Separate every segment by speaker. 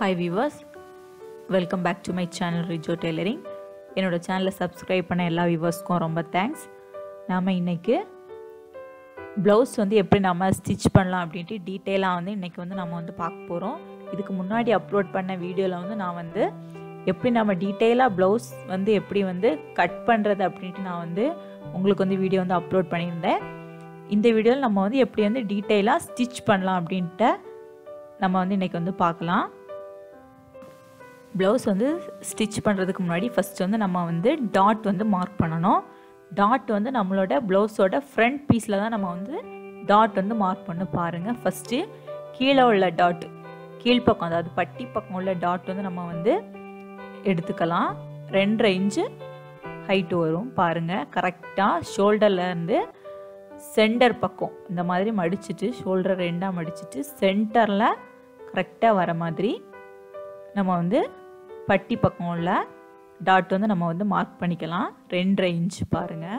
Speaker 1: hi viewers welcome back to my channel Rijo tailoring என்னோட சேனலை subscribe பண்ண எல்லா வியூவர்ஸ்க்கும் ரொம்ப தேங்க்ஸ் நாம் இன்றைக்கி ப்ளவுஸ் வந்து எப்படி நம்ம ஸ்டிச் பண்ணலாம் அப்படின்ட்டு டீட்டெயிலாக வந்து இன்றைக்கி வந்து நம்ம வந்து பார்க்க போகிறோம் இதுக்கு முன்னாடி அப்லோட் பண்ண வீடியோவில் வந்து நான் வந்து எப்படி நம்ம டீட்டெயிலாக ப்ளவுஸ் வந்து எப்படி வந்து கட் பண்ணுறது அப்படின்ட்டு நான் வந்து உங்களுக்கு வந்து வீடியோ வந்து அப்லோட் பண்ணியிருந்தேன் இந்த வீடியோவில் நம்ம வந்து எப்படி வந்து டீட்டெயிலாக ஸ்டிச் பண்ணலாம் அப்படின்ட்டு நம்ம வந்து இன்றைக்கி வந்து பார்க்கலாம் ப்ளவுஸ் வந்து ஸ்டிச் பண்ணுறதுக்கு முன்னாடி ஃபஸ்ட் வந்து நம்ம வந்து டாட் வந்து மார்க் பண்ணணும் டாட் வந்து நம்மளோட ப்ளவுஸோட ஃப்ரண்ட் பீஸில் தான் நம்ம வந்து டாட் வந்து மார்க் பண்ண பாருங்கள் ஃபஸ்ட்டு கீழே உள்ள டாட் கீழ்ப்பக்கம் அதாவது பட்டி பக்கம் உள்ள டாட் வந்து நம்ம வந்து எடுத்துக்கலாம் ரெண்டரை இன்ச்சு ஹைட்டு வரும் பாருங்கள் கரெக்டாக ஷோல்டர்லேருந்து சென்டர் பக்கம் இந்த மாதிரி மடிச்சுட்டு ஷோல்டர் ரெண்டாக மடிச்சுட்டு சென்டரில் கரெக்டாக வர மாதிரி நம்ம வந்து பட்டி பக்கம் உள்ள டாட் வந்து நம்ம வந்து மார்க் பண்ணிக்கலாம் ரெண்டரை இன்ச் பாருங்கள்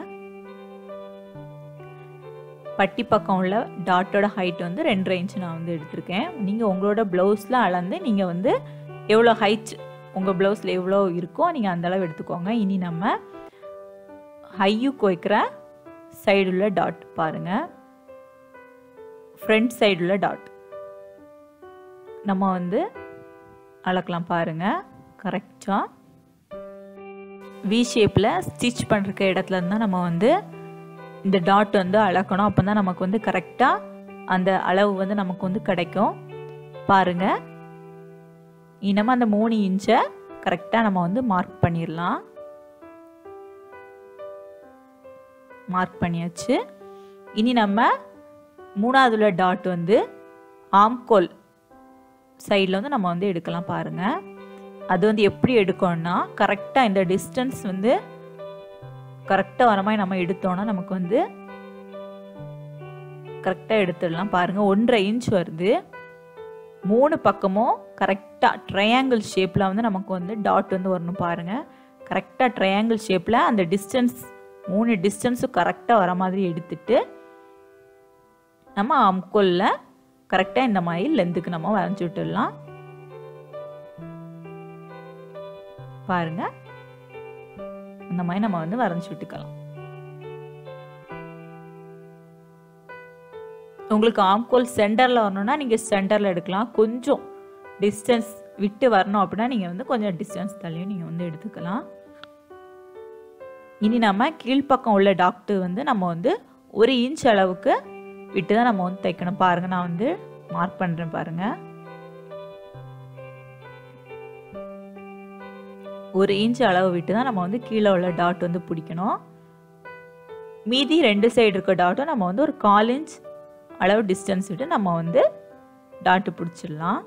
Speaker 1: பட்டி பக்கம் உள்ள டாட்டோட ஹைட் வந்து ரெண்டரை இன்ச் நான் வந்து எடுத்திருக்கேன் நீங்கள் உங்களோட ப்ளவுஸில் அளந்து நீங்கள் வந்து எவ்வளோ ஹைட் உங்கள் ப்ளவுஸில் எவ்வளோ இருக்கோ நீங்கள் அந்தளவு எடுத்துக்கோங்க இனி நம்ம ஹையுக்கு வைக்கிற சைடுள்ள டாட் பாருங்கள் ஃப்ரண்ட் சைடுள்ள டாட் நம்ம வந்து அளக்கலாம் பாருங்கள் கரெக்டாக வி ஷேப்பில் ஸ்டிச் பண்ணுற இடத்துல இருந்தால் நம்ம வந்து இந்த டாட் வந்து அளக்கணும் அப்போ தான் நமக்கு வந்து கரெக்டாக அந்த அளவு வந்து நமக்கு வந்து கிடைக்கும் பாருங்கள் இனமே அந்த மூணு இன்ச்சை கரெக்டாக நம்ம வந்து மார்க் பண்ணிடலாம் மார்க் பண்ணியாச்சு இனி நம்ம மூணாவது உள்ள டாட் வந்து ஆம்கோல் சைடில் வந்து நம்ம வந்து எடுக்கலாம் பாருங்கள் அது வந்து எப்படி எடுக்கணும்னா கரெக்டாக இந்த டிஸ்டன்ஸ் வந்து கரெக்டாக வர மாதிரி நம்ம எடுத்தோன்னா நமக்கு வந்து கரெக்டாக எடுத்துடலாம் பாருங்கள் ஒன்றரை இன்ச் வருது மூணு பக்கமும் கரெக்டாக ட்ரையாங்கிள் ஷேப்பில் வந்து நமக்கு வந்து டாட் வந்து வரணும் பாருங்கள் கரெக்டாக ட்ரையாங்கிள் ஷேப்பில் அந்த டிஸ்டன்ஸ் மூணு டிஸ்டன்ஸும் கரெக்டாக வர மாதிரி எடுத்துட்டு நம்ம அம்கொல்ல கரெக்டாக இந்த மாதிரி லென்த்துக்கு நம்ம வரைஞ்சி விட்டுடலாம் பாருங்க இந்த மாதிரி நம்ம வந்து வரைஞ்சி விட்டுக்கலாம் உங்களுக்கு ஆம்கோல் சென்டரில் வரணும்னா நீங்கள் சென்டரில் எடுக்கலாம் கொஞ்சம் டிஸ்டன்ஸ் விட்டு வரணும் அப்படின்னா நீங்கள் வந்து கொஞ்சம் டிஸ்டன்ஸ் தள்ளியும் நீங்கள் வந்து எடுத்துக்கலாம் இனி நம்ம கீழ்ப்பக்கம் உள்ள டாக்டர் வந்து நம்ம வந்து ஒரு இன்ச் அளவுக்கு விட்டு தான் நம்ம வந்து தைக்கணும் பாருங்கள் நான் வந்து மார்க் பண்ணுறேன் பாருங்கள் ஒரு இன்ச் அளவு விட்டு தான் நம்ம வந்து கீழே உள்ள டாட் வந்து பிடிக்கணும் மீதி ரெண்டு சைடு இருக்க டாட்டும் நம்ம வந்து ஒரு கால் இன்ச் அளவு டிஸ்டன்ஸ் விட்டு நம்ம வந்து டாட்டு பிடிச்சிடலாம்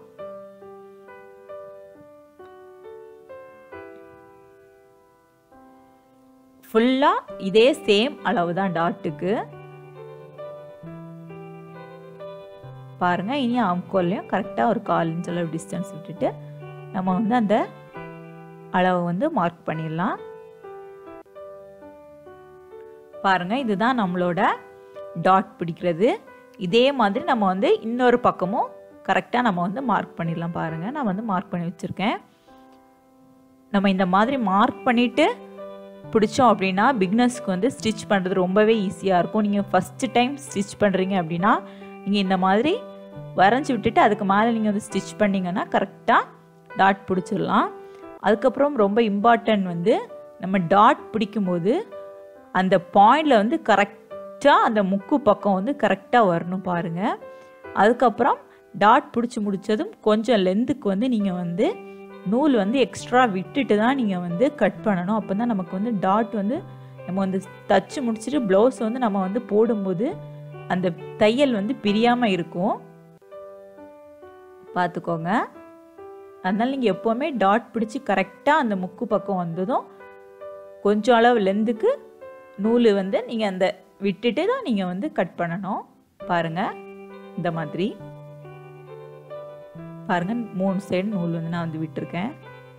Speaker 1: ஃபுல்லாக இதே சேம் அளவு தான் டாட்டுக்கு பாருங்க இனி ஆம்கோல்லையும் கரெக்டாக ஒரு கால் இன்ச் அளவு டிஸ்டன்ஸ் விட்டுட்டு நம்ம வந்து அந்த அளவை வந்து மார்க் பண்ணிடலாம் பாருங்க இதுதான் நம்மளோட டாட் பிடிக்கிறது இதே மாதிரி நம்ம வந்து இன்னொரு பக்கமும் கரெக்டாக நம்ம வந்து மார்க் பண்ணிடலாம் பாருங்கள் நான் வந்து மார்க் பண்ணி வச்சுருக்கேன் நம்ம இந்த மாதிரி மார்க் பண்ணிவிட்டு பிடிச்சோம் அப்படின்னா பிக்னஸ்க்கு வந்து ஸ்டிச் பண்ணுறது ரொம்பவே ஈஸியாக இருக்கும் நீங்கள் ஃபஸ்ட்டு டைம் ஸ்டிச் பண்ணுறீங்க அப்படின்னா நீங்கள் இந்த மாதிரி வரைஞ்சி விட்டுட்டு அதுக்கு மேலே நீங்கள் வந்து ஸ்டிச் பண்ணிங்கன்னா கரெக்டாக டாட் பிடிச்சிடலாம் அதுக்கப்புறம் ரொம்ப இம்பார்ட்டன்ட் வந்து நம்ம டாட் பிடிக்கும்போது அந்த பாயிண்டில் வந்து கரெக்டாக அந்த முக்கு பக்கம் வந்து கரெக்டாக வரணும் பாருங்கள் அதுக்கப்புறம் டாட் பிடிச்சி முடித்ததும் கொஞ்சம் லென்த்துக்கு வந்து நீங்கள் வந்து நூல் வந்து எக்ஸ்ட்ரா விட்டுட்டு தான் நீங்கள் வந்து கட் பண்ணணும் அப்போ தான் நமக்கு வந்து டாட் வந்து நம்ம வந்து தச்சு முடிச்சுட்டு ப்ளவுஸ் வந்து நம்ம வந்து போடும்போது அந்த தையல் வந்து பிரியாமல் இருக்கும் பார்த்துக்கோங்க அதனால் நீங்கள் எப்போவுமே டாட் பிடிச்சி கரெக்டாக அந்த முக்கு பக்கம் வந்ததும் கொஞ்சம் அளவு லென்த்துக்கு நூல் வந்து நீங்கள் அந்த விட்டுட்டு தான் நீங்கள் வந்து கட் பண்ணணும் பாருங்கள் இந்த மாதிரி பாருங்கள் மூணு சைடு நூல் வந்து நான் வந்து விட்டுருக்கேன்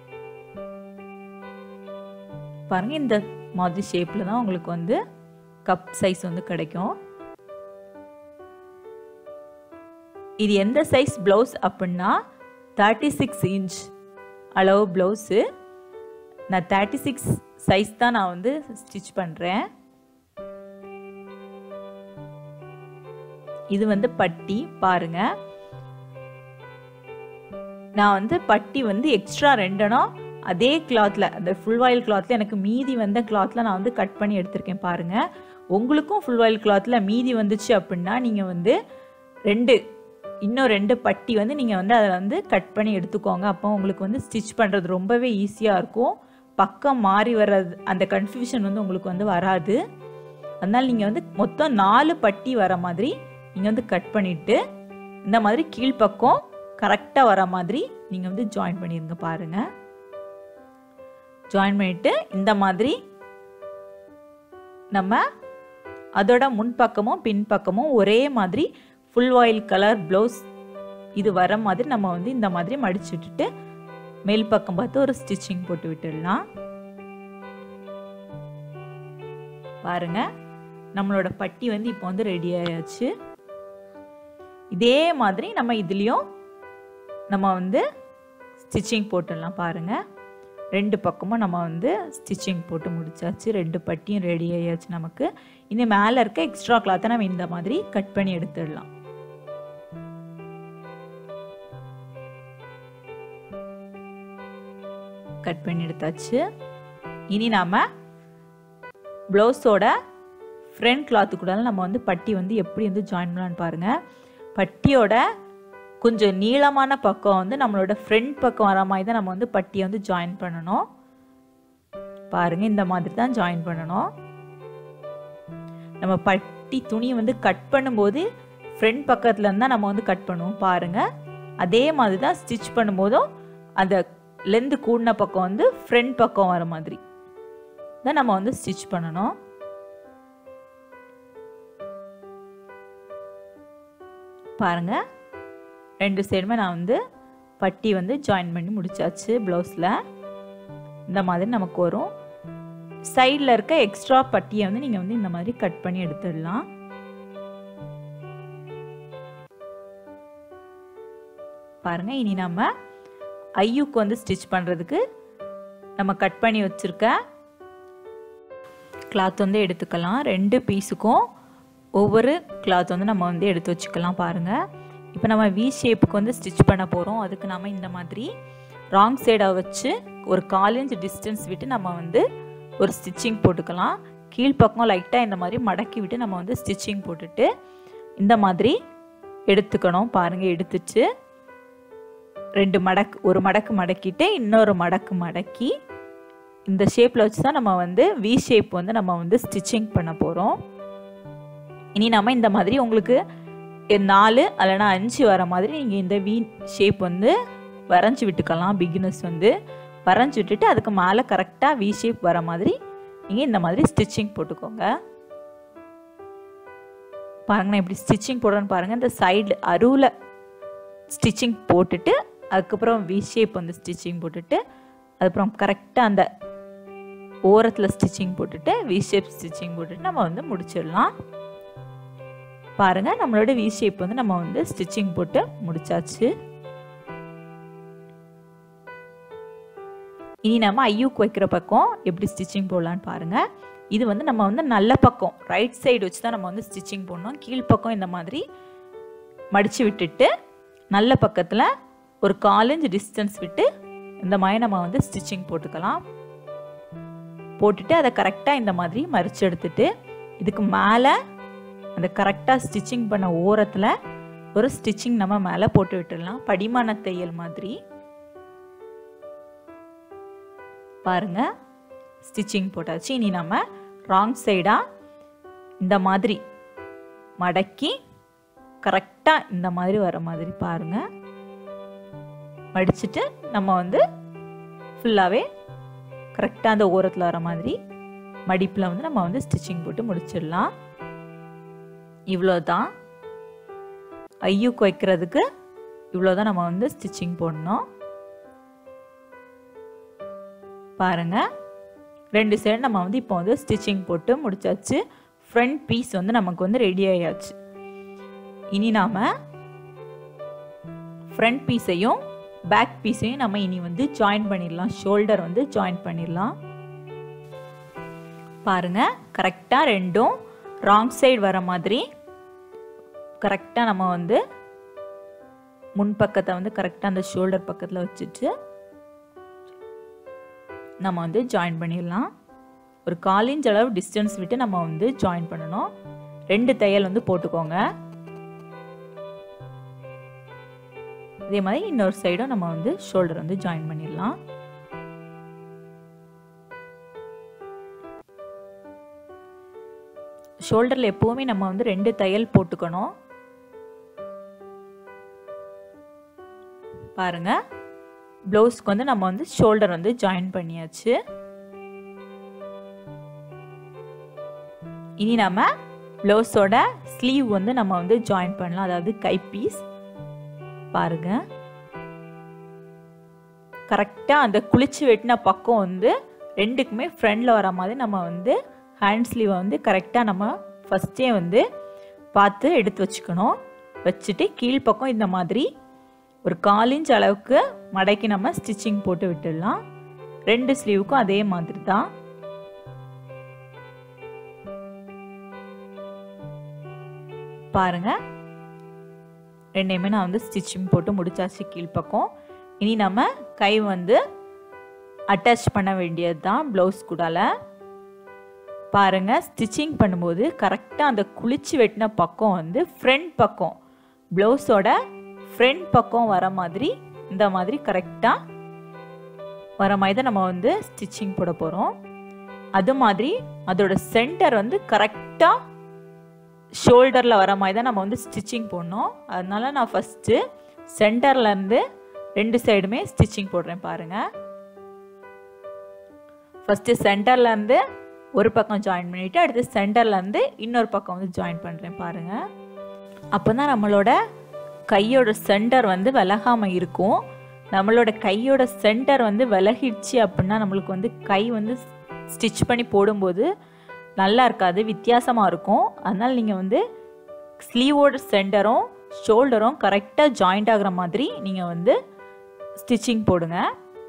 Speaker 1: பாருங்கள் இந்த மாதிரி ஷேப்பில் தான் உங்களுக்கு வந்து கப் சைஸ் வந்து கிடைக்கும் இது எந்த சைஸ் ப்ளவுஸ் அப்படின்னா தேர்ட்டி சிக்ஸ் இன்ச் அளவு ப்ளவுஸு நான் தேர்ட்டி சிக்ஸ் சைஸ் தான் நான் வந்து ஸ்டிச் பண்ணுறேன் இது வந்து பட்டி பாருங்க நான் வந்து பட்டி வந்து எக்ஸ்ட்ரா ரெண்டனா அதே கிளாத்தில் அந்த ஃபுல் ஆயில் கிளாத்தில் எனக்கு மீதி வந்த கிளாத்தில் நான் வந்து கட் பண்ணி எடுத்திருக்கேன் பாருங்கள் உங்களுக்கும் ஃபுல் ஆயில் கிளாத்தில் மீதி வந்துச்சு அப்படின்னா நீங்கள் வந்து ரெண்டு இன்னும் ரெண்டு பட்டி வந்து நீங்கள் வந்து அதை வந்து கட் பண்ணி எடுத்துக்கோங்க அப்போ உங்களுக்கு வந்து ஸ்டிச் பண்ணுறது ரொம்பவே ஈஸியாக இருக்கும் பக்கம் மாறி வர்றது அந்த கன்ஃபியூஷன் வந்து உங்களுக்கு வந்து வராது அதனால் நீங்கள் வந்து மொத்தம் நாலு பட்டி வர மாதிரி நீங்கள் வந்து கட் பண்ணிவிட்டு இந்த மாதிரி கீழ்ப்பக்கம் கரெக்டாக வர மாதிரி நீங்கள் வந்து ஜாயின் பண்ணிடுங்க பாருங்கள் ஜாயின் பண்ணிவிட்டு இந்த மாதிரி நம்ம அதோட முன்பக்கமும் பின்பக்கமும் ஒரே மாதிரி ஃபுல் ஆயில் கலர் ப்ளவுஸ் இது வர மாதிரி நம்ம வந்து இந்த மாதிரி மடிச்சு விட்டுட்டு மேல் பக்கம் பார்த்து ஒரு ஸ்டிச்சிங் போட்டு விட்டுடலாம் பாருங்க நம்மளோட பட்டி வந்து இப்போ வந்து ரெடி ஆயாச்சு இதே மாதிரி நம்ம இதுலேயும் நம்ம வந்து ஸ்டிச்சிங் போட்டுடலாம் பாருங்க ரெண்டு பக்கமும் நம்ம வந்து ஸ்டிச்சிங் போட்டு முடிச்சாச்சு ரெண்டு பட்டியும் ரெடி ஆயாச்சு நமக்கு இனி மேலே இருக்க எக்ஸ்ட்ரா கிளாத்தை நம்ம இந்த மாதிரி கட் பண்ணி எடுத்துடலாம் கட் பண்ணி எடுத்தாச்சு இனி நாம் ப்ளவுஸோட ஃப்ரண்ட் கிளாத்து கூட நம்ம வந்து பட்டி வந்து எப்படி வந்து ஜாயின் பண்ணலான்னு பாருங்கள் பட்டியோட கொஞ்சம் நீளமான பக்கம் வந்து நம்மளோட ஃப்ரண்ட் பக்கம் வர மாதிரி தான் நம்ம வந்து பட்டியை வந்து ஜாயின் பண்ணணும் பாருங்கள் இந்த மாதிரி தான் ஜாயின் பண்ணணும் நம்ம பட்டி துணி வந்து கட் பண்ணும்போது ஃப்ரண்ட் பக்கத்தில் இருந்தால் நம்ம வந்து கட் பண்ணுவோம் பாருங்கள் அதே மாதிரி தான் ஸ்டிச் பண்ணும்போதும் அந்த லென்த்து கூடின பக்கம் வந்து ஃப்ரண்ட் பக்கம் வர மாதிரி தான் நம்ம வந்து ஸ்டிச் பண்ணணும் பாருங்க ரெண்டு சைடுமே நான் வந்து பட்டி வந்து ஜாயின் பண்ணி முடிச்சாச்சு ப்ளவுஸில் இந்த மாதிரி நமக்கு வரும் சைடில் இருக்க எக்ஸ்ட்ரா பட்டியை வந்து நீங்கள் வந்து இந்த மாதிரி கட் பண்ணி எடுத்துடலாம் பாருங்க இனி நம்ம ஐயுக்கு வந்து ஸ்டிச் பண்ணுறதுக்கு நம்ம கட் பண்ணி வச்சுருக்க கிளாத் வந்து எடுத்துக்கலாம் ரெண்டு பீஸுக்கும் ஒவ்வொரு கிளாத் வந்து நம்ம வந்து எடுத்து வச்சுக்கலாம் பாருங்கள் இப்போ நம்ம வி ஷேப்புக்கு வந்து ஸ்டிச் பண்ண போகிறோம் அதுக்கு நம்ம இந்த மாதிரி ராங் சைடாக வச்சு ஒரு கால் இன்ச் டிஸ்டன்ஸ் விட்டு நம்ம வந்து ஒரு ஸ்டிச்சிங் போட்டுக்கலாம் கீழ்ப்பக்கம் லைட்டாக இந்த மாதிரி மடக்கி விட்டு நம்ம வந்து ஸ்டிச்சிங் போட்டுட்டு இந்த மாதிரி எடுத்துக்கணும் பாருங்கள் எடுத்துட்டு ரெண்டு மடக்கு ஒரு மடக்கு மடக்கிட்டு இன்னொரு மடக்கு மடக்கி இந்த ஷேப்பில் வச்சு தான் நம்ம வந்து வி ஷேப் வந்து நம்ம வந்து ஸ்டிச்சிங் பண்ண போகிறோம் இனி நம்ம இந்த மாதிரி உங்களுக்கு நாலு இல்லைனா அஞ்சு வர மாதிரி நீங்கள் இந்த வி ஷேப் வந்து வரைஞ்சி விட்டுக்கலாம் பிகினர்ஸ் வந்து வரைஞ்சி விட்டுட்டு அதுக்கு மேலே கரெக்டாக வி ஷேப் வர மாதிரி நீங்கள் இந்த மாதிரி ஸ்டிச்சிங் போட்டுக்கோங்க பாருங்க நான் இப்படி ஸ்டிச்சிங் போடுறேன்னு பாருங்கள் இந்த சைடு அருவில் ஸ்டிச்சிங் போட்டுட்டு அதுக்கப்புறம் வி ஷேப் வந்து ஸ்டிச்சிங் போட்டுட்டு அதுக்கப்புறம் கரெக்டாக அந்த ஓரத்தில் ஸ்டிச்சிங் போட்டுட்டு வி ஷேப் ஸ்டிச்சிங் போட்டுட்டு நம்ம வந்து முடிச்சிடலாம் பாருங்கள் நம்மளோட வி ஷேப் வந்து நம்ம வந்து ஸ்டிச்சிங் போட்டு முடிச்சாச்சு இனி நம்ம ஐயூக்கு வைக்கிற பக்கம் எப்படி ஸ்டிச்சிங் போடலான்னு பாருங்கள் இது வந்து நம்ம வந்து நல்ல பக்கம் ரைட் சைடு வச்சு தான் நம்ம வந்து ஸ்டிச்சிங் போடணும் கீழ்ப்பக்கம் இந்த மாதிரி மடித்து விட்டுட்டு நல்ல பக்கத்தில் ஒரு காலஞ்சு டிஸ்டன்ஸ் விட்டு இந்த மாதிரி நம்ம வந்து ஸ்டிச்சிங் போட்டுக்கலாம் போட்டுட்டு அதை கரெக்டாக இந்த மாதிரி மறித்து எடுத்துட்டு இதுக்கு மேலே அந்த கரெக்டாக ஸ்டிச்சிங் பண்ண ஓரத்தில் ஒரு ஸ்டிச்சிங் நம்ம மேலே போட்டு விட்டுடலாம் படிமான தையல் மாதிரி பாருங்க ஸ்டிச்சிங் போட்டாச்சு இனி நம்ம ராங் சைடாக இந்த மாதிரி மடக்கி கரெக்டாக இந்த மாதிரி வர மாதிரி பாருங்க மடிச்சுட்டு நம்ம வந்து ஃபுல்லாகவே கரெக்டாக அந்த ஓரத்தில் வர மாதிரி மடிப்பில் வந்து நம்ம வந்து ஸ்டிச்சிங் போட்டு முடிச்சிடலாம் இவ்வளோ தான் ஐயூக்கு வைக்கிறதுக்கு இவ்வளோ தான் நம்ம வந்து ஸ்டிச்சிங் போடணும் பாருங்க ரெண்டு சைடு நம்ம வந்து இப்போ வந்து ஸ்டிச்சிங் போட்டு முடிச்சாச்சு ஃப்ரண்ட் பீஸ் வந்து நமக்கு வந்து ரெடி ஆயாச்சு இனி நாம் ஃப்ரண்ட் பீஸையும் பேக் பீஸையும் நம்ம இனி வந்து ஜாயின் பண்ணிடலாம் ஷோல்டர் வந்து ஜாயின் பண்ணிடலாம் பாருங்க கரெக்டாக ரெண்டும் ராங் சைடு வர மாதிரி கரெக்டாக நம்ம வந்து முன்பக்கத்தை வந்து கரெக்டாக அந்த ஷோல்டர் பக்கத்தில் வச்சுட்டு நம்ம வந்து ஜாயின் பண்ணிடலாம் ஒரு கால் இன்ச் அளவு டிஸ்டன்ஸ் விட்டு நம்ம வந்து ஜாயின் பண்ணணும் ரெண்டு தையல் வந்து போட்டுக்கோங்க இதே மாதிரி இன்னொரு சைடும் நம்ம வந்து ஷோல்டர் வந்து ஜாயின் பண்ணிடலாம் ஷோல்டரில் எப்போவுமே நம்ம வந்து ரெண்டு தையல் போட்டுக்கணும் பாருங்க ப்ளவுஸ்க்கு வந்து நம்ம வந்து ஷோல்டர் வந்து ஜாயின் பண்ணியாச்சு இனி நம்ம ப்ளவுஸோட ஸ்லீவ் வந்து நம்ம வந்து ஜாயின் பண்ணலாம் அதாவது கை பீஸ் பாருங்க கரெக்டாக அந்த குளிச்சு வெட்டின பக்கம் வந்து ரெண்டுக்குமே ஃப்ரண்டில் வர மாதிரி நம்ம வந்து ஹேண்ட் ஸ்லீவை வந்து கரெக்டாக நம்ம ஃபஸ்ட்டே வந்து பார்த்து எடுத்து வச்சுக்கணும் வச்சுட்டு கீழ்ப்பக்கம் இந்த மாதிரி ஒரு கால் இன்ச் அளவுக்கு மடக்கி நம்ம ஸ்டிச்சிங் போட்டு விட்டுடலாம் ரெண்டு ஸ்லீவுக்கும் அதே மாதிரி தான் பாருங்க ரெண்டையுமே நான் வந்து ஸ்டிச்சிங் போட்டு முடிச்சாச்சு கீழ்ப்பக்கம் இனி நம்ம கை வந்து அட்டாச் பண்ண வேண்டியது தான் ப்ளவுஸ் கூடால பாருங்க ஸ்டிச்சிங் பண்ணும்போது கரெக்டாக அந்த குளிச்சு வெட்டின பக்கம் வந்து ஃப்ரண்ட் பக்கம் ப்ளவுஸோட ஃப்ரண்ட் பக்கம் வர மாதிரி இந்த மாதிரி கரெக்டாக வர மாதிரி தான் நம்ம வந்து ஸ்டிச்சிங் போட போகிறோம் அது மாதிரி அதோட சென்டர் வந்து கரெக்டாக ஷோல்டரில் வர மாதிரி தான் நம்ம வந்து ஸ்டிச்சிங் போடணும் அதனால நான் ஃபஸ்ட்டு சென்டர்லேருந்து ரெண்டு சைடுமே ஸ்டிச்சிங் போடுறேன் பாருங்கள் ஃபஸ்ட்டு சென்டர்லேருந்து ஒரு பக்கம் ஜாயின் பண்ணிவிட்டு அடுத்து சென்டர்லேருந்து இன்னொரு பக்கம் வந்து ஜாயின் பண்ணுறேன் பாருங்கள் அப்போ தான் நம்மளோட கையோட சென்டர் வந்து விலகாமல் இருக்கும் நம்மளோட கையோட சென்டர் வந்து விலகிடுச்சு அப்படின்னா நம்மளுக்கு வந்து கை வந்து ஸ்டிச் பண்ணி போடும்போது நல்லா இருக்காது வித்தியாசமாக இருக்கும் அதனால் நீங்கள் வந்து ஸ்லீவோட சென்டரும் ஷோல்டரும் கரெக்டாக ஜாயிண்ட் ஆகிற மாதிரி நீங்கள் வந்து ஸ்டிச்சிங் போடுங்க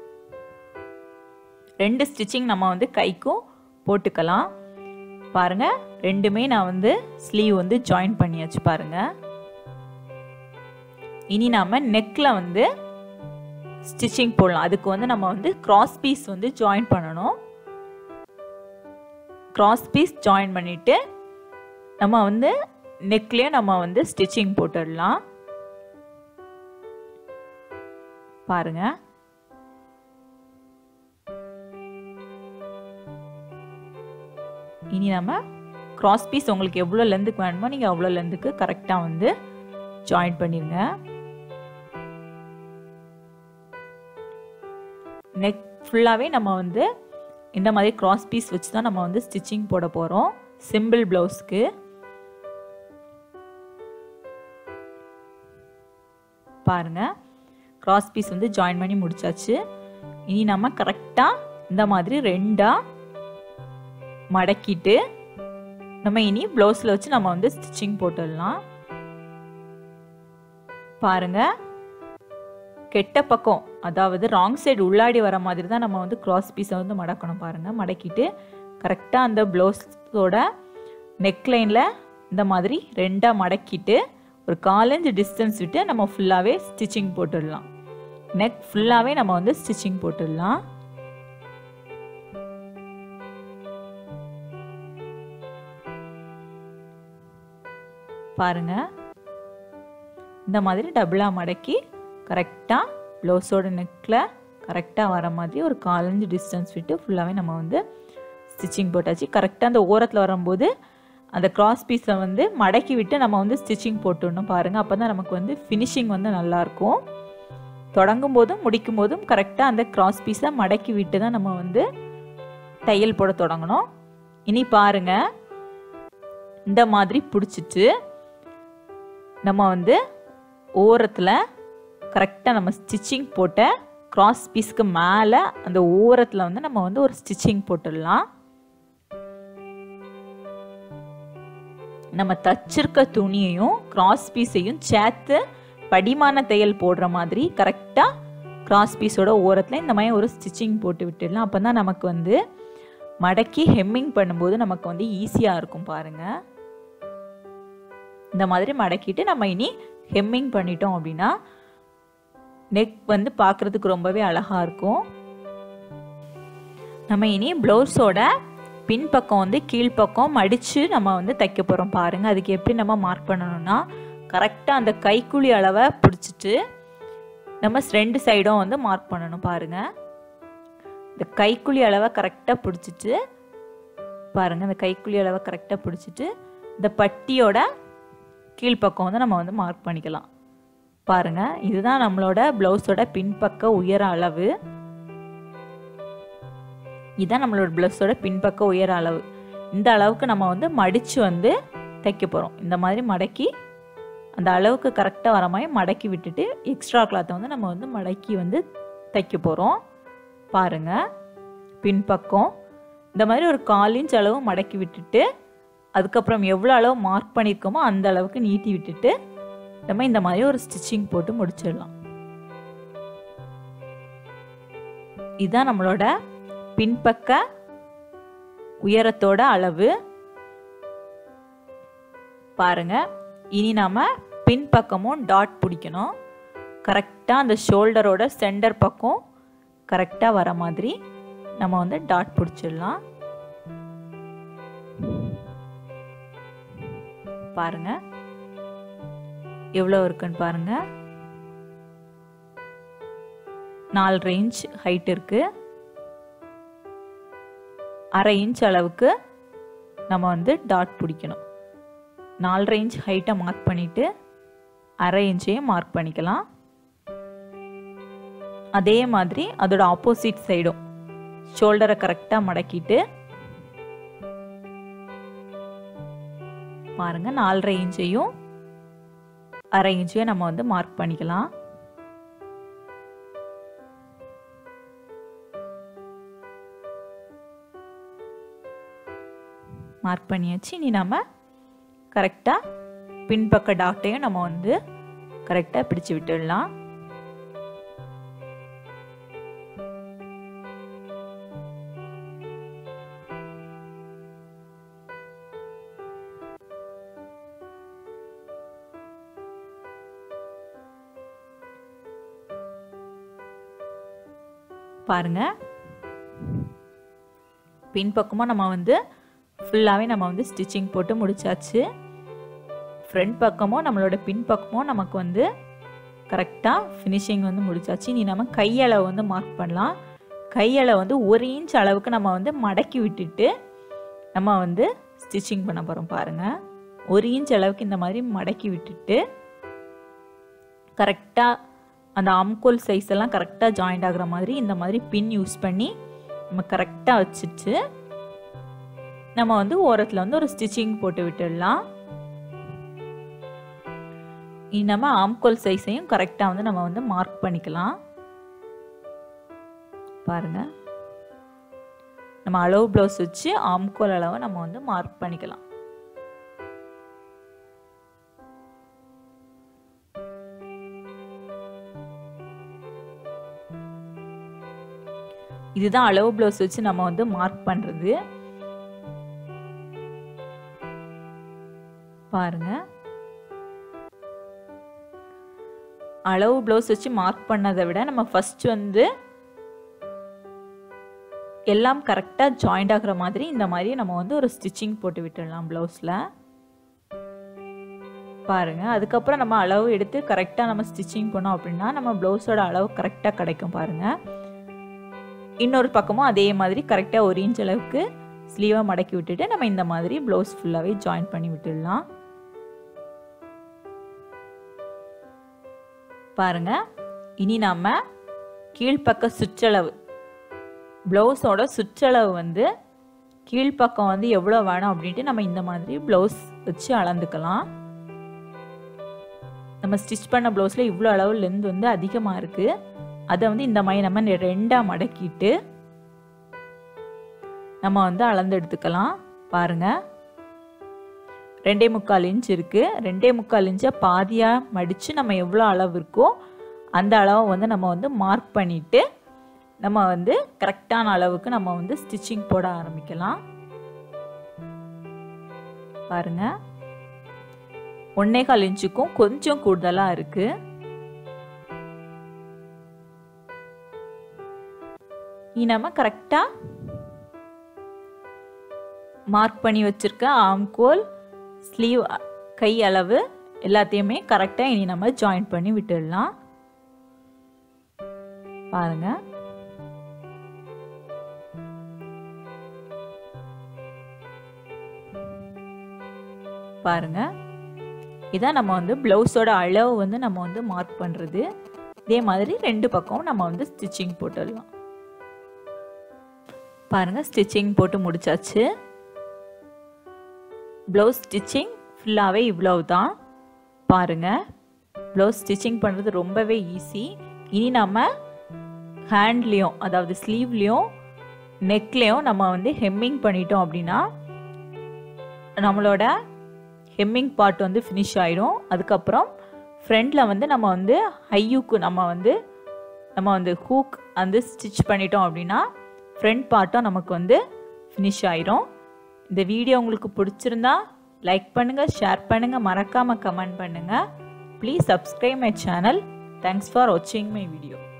Speaker 1: ரெண்டு ஸ்டிச்சிங் நம்ம வந்து கைக்கும் போட்டுக்கலாம் பாருங்க ரெண்டுமே நான் வந்து ஸ்லீவ் வந்து ஜாயின் பண்ணியாச்சு பாருங்க இனி நாம நெக்ல வந்து ஸ்டிச்சிங் போடலாம் அதுக்கு வந்து நம்ம வந்து கிராஸ் பீஸ் வந்து ஜாயின் பண்ணணும் கிராஸ் பீஸ் ஜாயின் பண்ணிட்டு நம்ம வந்து நெக்லேயும் நம்ம வந்து ஸ்டிச்சிங் போட்டுடலாம் பாருங்க இனி நம்ம கிராஸ் பீஸ் உங்களுக்கு எவ்வளோ லென்த்துக்கு வேணுமோ நீங்கள் அவ்வளோ லென்த்துக்கு கரெக்டாக வந்து ஜாயின் பண்ணிடுங்க நெக் ஃபுல்லாகவே நம்ம வந்து இந்த மாதிரி கிராஸ் பீஸ் வச்சு தான் நம்ம வந்து ஸ்டிச்சிங் போட போகிறோம் சிம்பிள் ப்ளவுஸ்க்கு பாருங்க கிராஸ் பீஸ் வந்து ஜாயின் பண்ணி முடிச்சாச்சு இனி நம்ம கரெக்டாக இந்த மாதிரி ரெண்டாக மடக்கிட்டு நம்ம இனி ப்ளவுஸில் வச்சு நம்ம வந்து ஸ்டிச்சிங் போட்டுடலாம் பாருங்க கெட்ட பக்கம் அதாவது ராங் சைடு உள்ளாடி வர மாதிரி தான் நம்ம வந்து கிராஸ் பீஸை வந்து மடக்கணும் பாருங்கள் மடக்கிட்டு கரெக்டாக அந்த ப்ளவுஸோட நெக்லைனில் இந்த மாதிரி ரெண்டாக மடக்கிட்டு ஒரு காலஞ்சு டிஸ்டன்ஸ் விட்டு நம்ம ஃபுல்லாகவே ஸ்டிச்சிங் போட்டுடலாம் நெக் ஃபுல்லாகவே நம்ம வந்து ஸ்டிச்சிங் போட்டுடலாம் பாருங்க இந்த மாதிரி டபுளாக மடக்கி கரெக்டாக ப்ளவுஸோட நெக்கில் கரெக்டாக வர மாதிரி ஒரு காலஞ்சு டிஸ்டன்ஸ் விட்டு ஃபுல்லாகவே நம்ம வந்து ஸ்டிச்சிங் போட்டாச்சு கரெக்டாக அந்த ஓரத்தில் வரும்போது அந்த கிராஸ் பீஸை வந்து மடக்கி விட்டு நம்ம வந்து ஸ்டிச்சிங் போட்டுடணும் பாருங்கள் அப்போ தான் நமக்கு வந்து ஃபினிஷிங் வந்து நல்லாயிருக்கும் தொடங்கும் போதும் முடிக்கும் போதும் கரெக்டாக அந்த கிராஸ் பீஸை மடக்கி விட்டு தான் நம்ம வந்து தையல் போட தொடங்கணும் இனி பாருங்க இந்த மாதிரி பிடிச்சிட்டு நம்ம வந்து ஓரத்தில் கரெக்டாக நம்ம ஸ்டிச்சிங் போட்ட கிராஸ் பீஸ்க்கு மேலே அந்த ஓரத்தில் வந்து நம்ம வந்து ஒரு ஸ்டிச்சிங் போட்டுடலாம் நம்ம தச்சிருக்க துணியையும் கிராஸ் பீஸையும் சேர்த்து படிமான தையல் போடுற மாதிரி கரெக்டாக கிராஸ் பீஸோட ஓரத்தில் இந்த மாதிரி ஒரு ஸ்டிச்சிங் போட்டு விட்டுடலாம் அப்போ தான் நமக்கு வந்து மடக்கி ஹெம்மிங் பண்ணும்போது நமக்கு வந்து ஈஸியாக இருக்கும் பாருங்கள் இந்த மாதிரி மடக்கிட்டு நம்ம இனி ஹெம்மிங் பண்ணிட்டோம் அப்படின்னா நெக் வந்து பார்க்குறதுக்கு ரொம்பவே அழகாக இருக்கும் நம்ம இனி ப்ளவுஸோட பின்பக்கம் வந்து கீழ்ப்பக்கம் மடித்து நம்ம வந்து தைக்க போகிறோம் பாருங்கள் அதுக்கு எப்படி நம்ம மார்க் பண்ணணும்னா கரெக்டாக அந்த கைக்குழி அளவை பிடிச்சிட்டு நம்ம ரெண்டு சைடும் வந்து மார்க் பண்ணணும் பாருங்கள் இந்த கைக்குழி அளவை கரெக்டாக பிடிச்சிட்டு பாருங்கள் இந்த கைக்குழி அளவை கரெக்டாக பிடிச்சிட்டு இந்த பட்டியோட கீழ்ப்பக்கம் வந்து நம்ம வந்து மார்க் பண்ணிக்கலாம் பாருங்கள் இதுதான் நம்மளோட ப்ளவுஸோட பின்பக்க உயர அளவு இதுதான் நம்மளோட ப்ளவுஸோட பின்பக்க உயர அளவு இந்த அளவுக்கு நம்ம வந்து மடித்து வந்து தைக்க போகிறோம் இந்த மாதிரி மடக்கி அந்த அளவுக்கு கரெக்டாக வர மாதிரி மடக்கி விட்டுட்டு எக்ஸ்ட்ரா கிளாத்தை வந்து நம்ம வந்து மடக்கி வந்து தைக்க போகிறோம் பாருங்கள் பின்பக்கம் இந்த மாதிரி ஒரு கால் இன்ச் அளவு மடக்கி விட்டுட்டு அதுக்கப்புறம் எவ்வளோ அளவு மார்க் பண்ணியிருக்கோமோ அந்த அளவுக்கு நீட்டி விட்டுட்டு நம்ம இந்த மாதிரி ஒரு ஸ்டிச்சிங் போட்டு முடிச்சிடலாம் இதுதான் நம்மளோட பின்பக்க உயரத்தோட அளவு பாருங்க இனி நாம பின்பக்கமும் டாட் பிடிக்கணும் கரெக்டாக அந்த ஷோல்டரோட சென்டர் பக்கம் கரெக்டாக வர மாதிரி நம்ம வந்து டாட் பிடிச்சிடலாம் பாருங்க எவ்வளோ இருக்குன்னு பாருங்க நாலு இன்ச் ஹைட் இருக்கு அரை இன்ச் அளவுக்கு நம்ம வந்து டாட் பிடிக்கணும் நாலரை இன்ச் ஹைட்டை மார்க் பண்ணிட்டு அரை இன்ச்சையும் மார்க் பண்ணிக்கலாம் அதே மாதிரி அதோட ஆப்போசிட் சைடும் ஷோல்டரை கரெக்டாக மடக்கிட்டு பாருங்க நாலரை இன்ச்சையும் அரை இன்ச்சையும் நம்ம வந்து மார்க் பண்ணிக்கலாம் மார்க் பண்ணியாச்சு இனி நம்ம கரெக்டாக பின்பக்க டாட்டையும் நம்ம வந்து கரெக்டாக பிடிச்சு விட்டுடலாம் பாருங்க பின்பக்கமாக நம்ம வந்து ஃபுல்லாகவே நம்ம வந்து ஸ்டிச்சிங் போட்டு முடிச்சாச்சு ஃப்ரண்ட் பக்கமும் நம்மளோட பின்பக்கமும் நமக்கு வந்து கரெக்டாக ஃபினிஷிங் வந்து முடிச்சாச்சு நீ நம்ம கையளவு வந்து மார்க் பண்ணலாம் கையளவு வந்து ஒரு இன்ச் அளவுக்கு நம்ம வந்து மடக்கி விட்டுட்டு நம்ம வந்து ஸ்டிச்சிங் பண்ண போகிறோம் பாருங்கள் ஒரு இன்ச் அளவுக்கு இந்த மாதிரி மடக்கி விட்டுட்டு கரெக்டாக அந்த ஆம்கோல் சைஸ் எல்லாம் கரெக்டாக ஜாயிண்ட் ஆகுற மாதிரி இந்த மாதிரி பின் யூஸ் பண்ணி நம்ம கரெக்டாக வச்சுட்டு நம்ம வந்து ஓரத்தில் வந்து ஒரு ஸ்டிச்சிங் போட்டு விட்டுடலாம் இனி நம்ம ஆம்கோல் சைஸையும் கரெக்டாக வந்து நம்ம வந்து மார்க் பண்ணிக்கலாம் பாருங்க நம்ம அளவு ப்ளவுஸ் வச்சு ஆம்கோல் அளவை நம்ம வந்து மார்க் பண்ணிக்கலாம் இதுதான் அளவு ப்ளவுஸ் வச்சு நம்ம வந்து மார்க் பண்ணுறது பாருங்க அளவு ப்ளவுஸ் வச்சு மார்க் பண்ணதை விட நம்ம ஃபர்ஸ்ட் வந்து எல்லாம் கரெக்டாக ஜாயிண்ட் ஆகுற மாதிரி இந்த மாதிரி நம்ம வந்து ஒரு ஸ்டிச்சிங் போட்டு விட்டுடலாம் ப்ளவுஸில் பாருங்க அதுக்கப்புறம் நம்ம அளவு எடுத்து கரெக்டாக நம்ம ஸ்டிச்சிங் பண்ணோம் அப்படின்னா நம்ம ப்ளவுஸோட அளவு கரெக்டாக கிடைக்கும் பாருங்க இன்னொரு பக்கமும் அதே மாதிரி கரெக்டாக ஒரு இன்ச் அளவுக்கு ஸ்லீவை மடக்கி விட்டுட்டு நம்ம இந்த மாதிரி ப்ளவுஸ் ஃபுல்லாகவே ஜாயின் பண்ணி விட்டுடலாம் பாருங்க இனி நம்ம கீழ்ப்பக்க சுற்றளவு ப்ளவுஸோட சுற்றளவு வந்து கீழ்ப்பக்கம் வந்து எவ்வளோ வேணும் அப்படின்ட்டு நம்ம இந்த மாதிரி ப்ளவுஸ் வச்சு அளந்துக்கலாம் நம்ம ஸ்டிச் பண்ண ப்ளவுஸில் இவ்வளோ அளவு லென்த் வந்து அதிகமாக இருக்குது அதை வந்து இந்த மாதிரி நம்ம ரெண்டாக மடக்கிட்டு நம்ம வந்து அளந்து எடுத்துக்கலாம் பாருங்க ரெண்டே முக்கால் இன்ச் இருக்குது ரெண்டே முக்கால் இன்ச்சை பாதியாக மடித்து நம்ம எவ்வளோ அளவு இருக்கோ அந்த அளவை வந்து நம்ம வந்து மார்க் பண்ணிவிட்டு நம்ம வந்து கரெக்டான அளவுக்கு நம்ம வந்து ஸ்டிச்சிங் போட ஆரம்பிக்கலாம் பாருங்க ஒன்னே கால் இன்ச்சுக்கும் கொஞ்சம் கூடுதலாக இருக்கு நீ நம்ம கரெக்டாக மார்க் பண்ணி வச்சிருக்க ஆம்கோல் ஸ்லீவ் கை அளவு எல்லாத்தையுமே கரெக்டாக இனி நம்ம ஜாயின் பண்ணி விட்டுடலாம் பாருங்க பாருங்க இதான் நம்ம வந்து ப்ளவுஸோட அளவு வந்து நம்ம வந்து மார்க் பண்ணுறது இதே மாதிரி ரெண்டு பக்கம் நம்ம வந்து ஸ்டிச்சிங் போட்டுடலாம் பாருங்க ஸ்டிச்சிங் போட்டு முடிச்சாச்சு ப்ளவுஸ் ஸ்டிச்சிங் ஃபுல்லாகவே இவ்வளவு தான் பாருங்கள் ப்ளவுஸ் ஸ்டிச்சிங் பண்ணுறது ரொம்பவே ஈஸி இனி நம்ம ஹேண்ட்லேயும் அதாவது ஸ்லீவ்லேயும் நெக்லேயும் நம்ம வந்து ஹெம்மிங் பண்ணிட்டோம் அப்படின்னா நம்மளோட ஹெம்மிங் பார்ட் வந்து ஃபினிஷ் ஆகிடும் அதுக்கப்புறம் ஃப்ரண்டில் வந்து நம்ம வந்து ஹையூக்கு நம்ம வந்து நம்ம வந்து ஹூக் வந்து ஸ்டிச் பண்ணிட்டோம் அப்படின்னா ஃப்ரண்ட் பார்ட்டும் நமக்கு வந்து ஃபினிஷ் ஆயிரும் இந்த வீடியோ உங்களுக்கு பிடிச்சிருந்தா லைக் பண்ணுங்கள் ஷேர் பண்ணுங்கள் மறக்காமல் கமெண்ட் பண்ணுங்கள் please subscribe my channel thanks for வாட்சிங் மை வீடியோ